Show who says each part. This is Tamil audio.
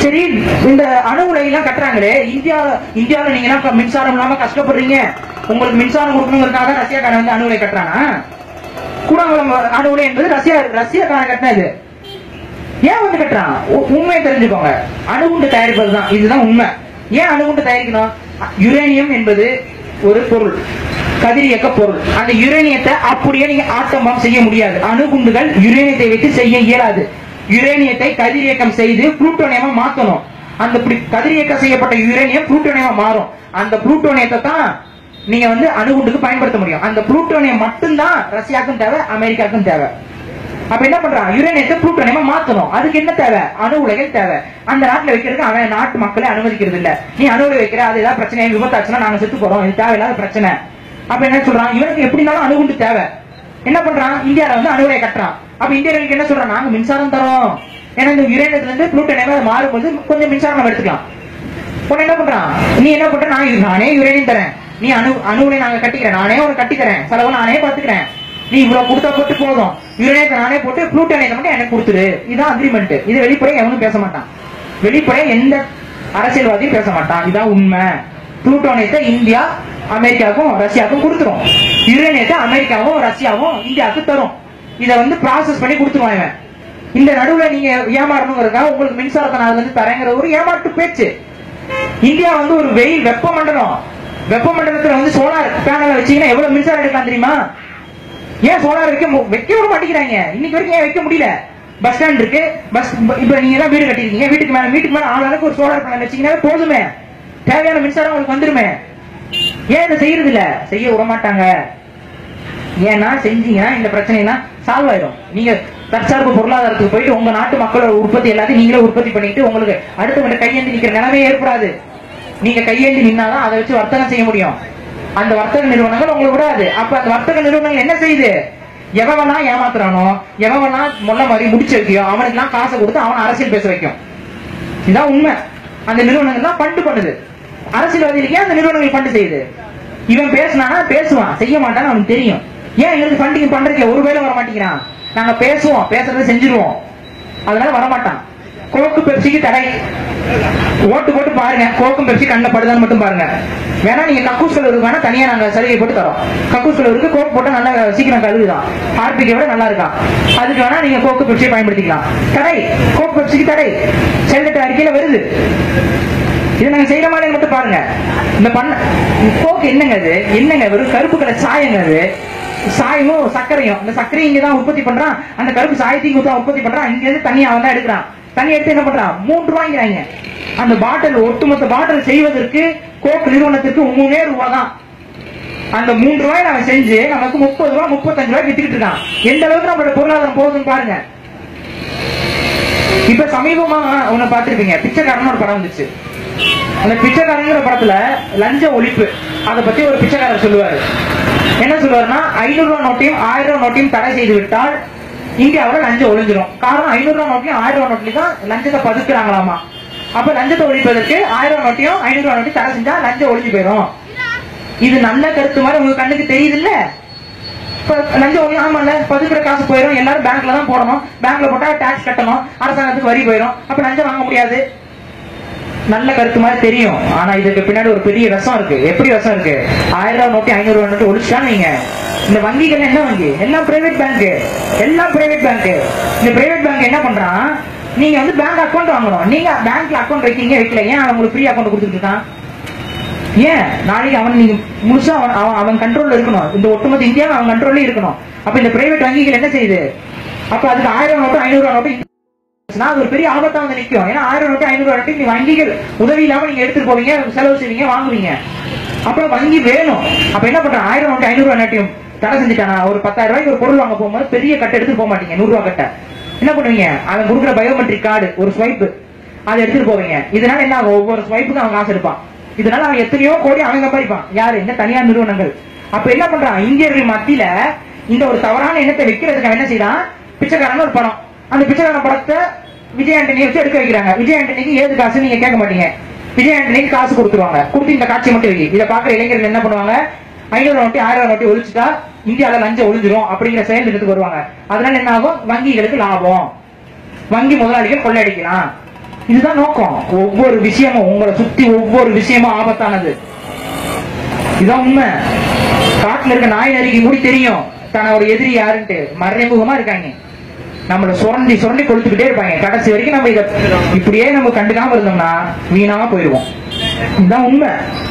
Speaker 1: சரி இந்த அணு உலையெல்லாம் கட்டுறாங்களே இந்தியா இந்தியாவில் நீங்க எல்லாம் க- மின்சாரம் இல்லாம கஷ்டப்படுறீங்க உங்களுக்கு மின்சாரம் கொடுக்கணுங்கிறதுக்காக ரஷ்யாக்காரன் வந்து அணு உலை கட்டுறானா கூடங்குளம் அணு உலை என்பது ரஷ்யா ரஷ்யாக்காரன் கட்டினது ஏன் வந்து கட்டுறான் உ- உண்மையை தெரிஞ்சுக்கோங்க அணுகுண்டு தயாரிப்பது தான் இதுதான் உண்மை ஏன் அணுகுண்டு தயாரிக்கணும் யுரேனியம் என்பது ஒரு பொருள் கதிரியக்க பொருள் அந்த யுரேனியத்தை அப்படியே நீங்க ஆட்டம்பம் செய்ய முடியாது அணுகுண்டுகள் யுரேனியத்தை வைத்து செய்ய இயலாது யுரேனியத்தை கதிரியக்கம் செய்து புளூட்டோனியமா மாத்தணும் அந்த இப்படி கதிரியக்கம் செய்யப்பட்ட யுரேனியம் புளூட்டோனியமா மாறும் அந்த புளூட்டோனியத்தை தான் நீங்க வந்து அணுகுண்டுக்கு பயன்படுத்த முடியும் அந்த புளூட்டோனியம் மட்டும்தான் ரஷ்யாவுக்கும் தேவை அமெரிக்காவுக்கும் தேவை அப்ப என்ன பண்றான் யுரேனியத்தை புளூட்டோனியமா மாத்தணும் அதுக்கு என்ன தேவை அணு உலைகள் தேவை அந்த நாட்டுல வைக்கிறதுக்கு அவன் நாட்டு மக்களை அனுமதிக்கிறது இல்ல நீ அணு உலை வைக்கிற அது ஏதாவது பிரச்சனை விபத்தாச்சுன்னா நாங்க செத்து போறோம் இது தேவையில்லாத பிரச்சனை அப்ப என்ன சொல்றான் இவனுக்கு எப்படினாலும் அணுகுண்டு தேவை என்ன பண்றான் இந்தியால வந்து அணு உலையை கட்டுறான் அப்ப இந்தியர்களுக்கு என்ன சொல்றான் நாங்க மின்சாரம் தரோம் ஏன்னா இந்த யுரேனியத்துல இருந்து புளூட்டோனியமா அது மாறும்போது கொஞ்சம் மின்சாரம் நம்ம எடுத்துக்கலாம் உடனே என்ன பண்றான் நீ என்ன பண்ற நான் இது- நானே யுரேனியம் தரேன் நீ அணு அணுவினை நாங்க கட்டிக்கிறேன் நானே உனக்கு கட்டி தரேன் செலவு நானே பாத்துக்கிறேன் நீ இவ்வளவு கொடுத்தா போட்டு போதும் யுரேனியத்தை நானே போட்டு புளூட்டோனியத்தை மட்டும் எனக்கு கொடுத்துரு இதான் அக்ரிமெண்ட் இது வெளிப்படையா எவனும் பேச மாட்டான் வெளிப்படையா எந்த அரசியல்வாதியும் பேச மாட்டான் இதான் உண்மை புளூட்டோனியத்தை இந்தியா அமெரிக்காவுக்கும் ரஷ்யாவுக்கும் கொடுத்துரும் யுரேனியத்தை அமெரிக்காவும் ரஷ்யாவும் இந்தியாவுக்கு தரும் இதை வந்து ப்ராசஸ் பண்ணி கொடுத்துருவான் இவன் இந்த நடுவுல நீங்க ஏமாறணுங்கிறதுக்காக உங்களுக்கு மின்சாரத்தை நான் வந்து தரேங்கிற ஒரு ஏமாற்று பேச்சு இந்தியா வந்து ஒரு வெயில் வெப்ப மண்டலம் வெப்ப மண்டலத்துல வந்து சோலார் பேனல் வச்சீங்கன்னா எவ்வளவு மின்சாரம் எடுக்கலாம் தெரியுமா ஏன் சோலார் வைக்க மு- வைக்க விட மாட்டேங்கிறாங்க இன்னைக்கு வரைக்கும் ஏன் வைக்க முடியல பஸ் ஸ்டாண்ட் இருக்கு பஸ் இப்ப நீங்க எல்லாம் வீடு கட்டிருக்கீங்க வீட்டுக்கு மேல வீட்டுக்கு மேல ஆளாளுக்கு ஒரு சோலார் பேனல் வச்சீங்கன்னா போதுமே தேவையான மின்சாரம் உங்களுக்கு வந்துருமே ஏன் இதை செய்யறது இல்ல செய்ய விட மாட்டாங்க ஏன்னா செஞ்சீங்கன்னா இந்த பிரச்சனை எல்லாம் சால்வ் ஆயிடும் நீங்க தற்சார்பு பொருளாதாரத்துக்கு போயிட்டு உங்க நாட்டு மக்களோட உற்பத்தி எல்லாத்தையும் நீங்களே உற்பத்தி பண்ணிட்டு உங்களுக்கு அடுத்தவங்க கையேந்தி நிக்கிற நிலைமையே ஏற்படாது நீங்க கையேந்தி நின்னாதான் அதை வச்சு வர்த்தகம் செய்ய முடியும் அந்த வர்த்தக நிறுவனங்கள் உங்களுக்கு விடாது அப்ப அந்த வர்த்தக நிறுவனங்கள் என்ன செய்யுது எவவெல்லாம் ஏமாத்துறானோ எவவெல்லாம் முள்ள மாதிரி முடிச்சு வைக்கியோ அவனுக்கெல்லாம் காசை கொடுத்து அவன் அரசியல் பேச வைக்கும் இதான் உண்மை அந்த நிறுவனங்கள் தான் ஃபண்ட் பண்ணுது அரசியல்வாதிகளுக்கே அந்த நிறுவனங்கள் ஃபண்ட் செய்யுது இவன் பேசினானா பேசுவான் செய்ய மாட்டான்னு அவனுக்கு தெரியும் ஏன் எங்களுக்கு ஃபண்டிங் பண்றதுக்கு ஒரு வேலை வர மாட்டேங்கிறான் நாங்க பேசுவோம் பேசுறதை செஞ்சிருவோம் அதனால வரமாட்டான் கோக்கு பெப்சிக்கு தடை ஓட்டு போட்டு பாருங்க கோக்கும் பெப்சி கண்ணில் படுதான்னு மட்டும் பாருங்க வேணா நீங்க கக்கூஸ் கலருக்கு வேணா தனியா நாங்க சலுகை போட்டு தரோம் கக்கூஸ் கலருக்கு கோக் போட்டா நல்லா சீக்கிரம் கழுகுதான் ஹார்பிக்கை விட நல்லா இருக்கா அதுக்கு வேணா நீங்க கோக்கு பெப்சியை பயன்படுத்திக்கலாம் தடை கோக் பெப்சிக்கு தடை செல்லட்டு அறிக்கையில வருது இது நாங்க செய்யற மாதிரி மட்டும் பாருங்க இந்த பண்ண கோக்கு என்னங்க அது என்னங்க வெறும் கருப்பு கலர் சாயங்க அது சாயமும் சர்க்கரையும் இந்த சர்க்கரையும் இங்க தான் உற்பத்தி பண்றான் அந்த கருப்பு சாயத்தையும் இங்க தான் உற்பத்தி பண்றான் இங்க இருந்து தண்ணி அவன் தான் எடுக்கிறான் தண்ணி எடுத்து என்ன பண்றான் மூன்று ரூபாய்ங்கிறாங்க அந்த பாட்டில் ஒட்டுமொத்த பாட்டில் செய்வதற்கு கோக் நிறுவனத்திற்கு மூணே ரூபா தான் அந்த மூன்று ரூபாய் அவன் செஞ்சு நமக்கு முப்பது ரூபாய் முப்பத்தஞ்சு ரூபாய் வித்துக்கிட்டு இருக்கான் எந்த அளவுக்கு நம்மளோட பொருளாதாரம் போகுதுன்னு பாருங்க இப்ப சமீபமா உன்னை பார்த்திருப்பீங்க பிச்சைக்காரன் ஒரு படம் வந்துச்சு அந்த பிச்சைக்காரங்கிற படத்துல லஞ்ச ஒழிப்பு அதை பத்தி ஒரு பிச்சைக்காரர் சொல்லுவாரு என்ன சொல்லுவாருன்னா ஐநூறு ரூபாய் நோட்டையும் ஆயிரம் ரூபாய் நோட்டையும் தடை செய்து விட்டால் இந்தியாவுல லஞ்சம் ஒழிஞ்சிரும் காரணம் ஐநூறு ரூபாய் நோட்டையும் ஆயிரம் ரூபாய் நோட்லையும் தான் லஞ்சத்தை பதுக்குறாங்களாமா அப்ப லஞ்சத்தை ஒழிப்பதற்கு ஆயிரம் ரூபாய் நோட்டையும் ஐநூறு ரூபாய் நோட்டையும் தடை செஞ்சா லஞ்சம் ஒழிஞ்சு போயிடும் இது நல்ல கருத்து மாதிரி உங்க கண்ணுக்கு தெரியுது இல்ல இப்ப லஞ்சம் ஒழியும் ஆமால பதுக்குற காசு போயிடும் எல்லாரும் பேங்க்ல தான் போடணும் பேங்க்ல போட்டா டாக்ஸ் கட்டணும் அரசாங்கத்துக்கு வரி போயிடும் அப்ப லஞ்சம் வாங்க முடியாது நல்ல கருத்து மாதிரி தெரியும் ஆனா இதுக்கு பின்னாடி ஒரு பெரிய விஷம் இருக்கு எப்படி விஷம் இருக்கு ஆயிரம் ரூபாய் நோட்டி ஐநூறு ரூபாய் நோட்டி ஒழிச்சா நீங்க இந்த வங்கிகள் என்ன வங்கி எல்லாம் பிரைவேட் பேங்க் எல்லாம் பிரைவேட் பேங்க் இந்த பிரைவேட் பேங்க் என்ன பண்றான் நீங்க வந்து பேங்க் அக்கௌண்ட் வாங்கணும் நீங்க பேங்க்ல அக்கௌண்ட் வைக்கீங்க வைக்கல ஏன் அவன் உங்களுக்கு ஃப்ரீ அக்கௌண்ட் கொடுத்துட்டு இருக்கான் ஏன் நாளைக்கு அவன் நீங்க முழுசா அவன் அவன் அவன் கண்ட்ரோல்ல இருக்கணும் இந்த ஒட்டுமொத்த இந்தியாவை அவன் கண்ட்ரோல்ல இருக்கணும் அப்ப இந்த பிரைவேட் வங்கிகள் என்ன செய்யுது அப்ப அதுக்கு ஆயிரம் நோட்டு ஐநூறு ரூபாய் நோட்டு இருந்துச்சுன்னா அது ஒரு பெரிய ஆபத்தா வந்து நிக்கும் ஏன்னா ஆயிரம் நோட்டு ஐநூறு ரூபாய் நோட்டு நீ வங்கிகள் உதவி இல்லாம நீங்க எடுத்துட்டு போவீங்க செலவு செய்வீங்க வாங்குவீங்க அப்புறம் வங்கி வேணும் அப்ப என்ன பண்றான் ஆயிரம் நோட்டு ஐநூறு ரூபாய் நோட்டையும் தடை செஞ்சுட்டானா ஒரு பத்தாயிரம் ரூபாய்க்கு ஒரு பொருள் வாங்க போகும்போது பெரிய கட்டை எடுத்துட்டு போக மாட்டீங்க நூறு ரூபாய் கட்டை என்ன பண்ணுவீங்க அவன் கொடுக்குற பயோமெட்ரிக் கார்டு ஒரு ஸ்வைப் அதை எடுத்துட்டு போவீங்க இதனால என்ன ஆகும் ஒவ்வொரு ஸ்வைப்புக்கும் அவன் காசு எடுப்பான் இதனால அவன் எத்தனையோ கோடி அவன் சம்பாதிப்பான் யாரு இந்த தனியார் நிறுவனங்கள் அப்ப என்ன பண்றான் இந்தியர்கள் மத்தியில இந்த ஒரு தவறான எண்ணத்தை வைக்கிறதுக்கு அவன் என்ன செய்யறான் பிச்சைக்காரன் ஒரு படம் அந்த பிச்சைக்காரன் படத்தை விஜய் ஆண்டனியை வச்சு எடுக்க வைக்கிறாங்க விஜய் ஆண்டனிக்கு ஏது காசு நீங்க கேட்க மாட்டீங்க விஜய் ஆண்டனிக்கு காசு கொடுத்துருவாங்க கொடுத்து இந்த காட்சி மட்டும் வை இதை பாக்குற இளைஞர்கள் என்ன பண்ணுவாங்க ஐநூறு நோட்டி ஆயிரம் நோட்டி ஒழிச்சுட்டா இந்தியால லஞ்சம் ஒழிஞ்சிரும் அப்படிங்கிற செயல் திட்டத்துக்கு வருவாங்க அதனால என்ன ஆகும் வங்கிகளுக்கு லாபம் வங்கி முதலாளிகள் கொள்ளையடிக்கலாம் இதுதான் நோக்கம் ஒவ்வொரு விஷயமும் உங்களை சுத்தி ஒவ்வொரு விஷயமும் ஆபத்தானது இதுதான் உண்மை காட்டுல இருக்க நாய் நரிக்கு கூட தெரியும் தன்னோட எதிரி யாருன்ட்டு மறைமுகமா இருக்காங்க நம்மள சுரண்டி சுரண்டி கொளுத்துக்கிட்டே இருப்பாங்க கடைசி வரைக்கும் நம்ம இத இப்படியே நம்ம கண்டுக்காம இருந்தோம்னா வீணாம போயிடுவோம் இதுதான் உண்மை